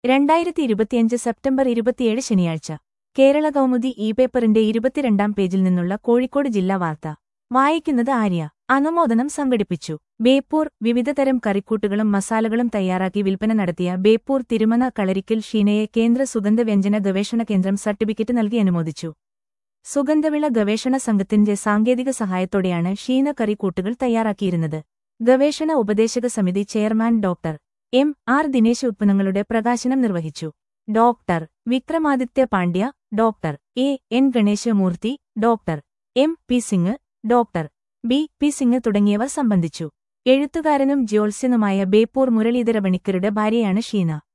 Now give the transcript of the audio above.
രണ്ടായിരത്തി ഇരുപത്തിയഞ്ച് സെപ്റ്റംബർ ഇരുപത്തിയേഴ് ശനിയാഴ്ച കേരള കൗമുദി ഇ പേപ്പറിന്റെ ഇരുപത്തിരണ്ടാം പേജിൽ നിന്നുള്ള കോഴിക്കോട് ജില്ലാ വാർത്ത വായിക്കുന്നത് ആര്യ അനുമോദനം സംഘടിപ്പിച്ചു ബേപ്പൂർ വിവിധതരം കറിക്കൂട്ടുകളും മസാലകളും തയ്യാറാക്കി വിൽപ്പന നടത്തിയ ബേപ്പൂർ തിരുമന കളരിക്കൽ ഷീനയെ കേന്ദ്ര സുഗന്ധവ്യഞ്ജന ഗവേഷണ കേന്ദ്രം സർട്ടിഫിക്കറ്റ് നൽകി അനുമോദിച്ചു സുഗന്ധവിള ഗവേഷണ സംഘത്തിന്റെ സാങ്കേതിക സഹായത്തോടെയാണ് ഷീന കറിക്കൂട്ടുകൾ തയ്യാറാക്കിയിരുന്നത് ഗവേഷണ ഉപദേശക സമിതി chairman doctor M R Dinesh ഉത്പന്നങ്ങളുടെ പ്രകാശനം നിർവഹിച്ചു doctor Vikramaditya Pandya doctor A N Ganeshamoorthy doctor M P Singh doctor B P Singh തുടങ്ങിയവർ സംബന്ധിച്ചു എഴുത്തുകാരനും ജ്യോത്സ്യനുമായ ബേപ്പൂർ മുരളീധര പണിക്കരുടെ ഭാര്യയാണ് ഷീന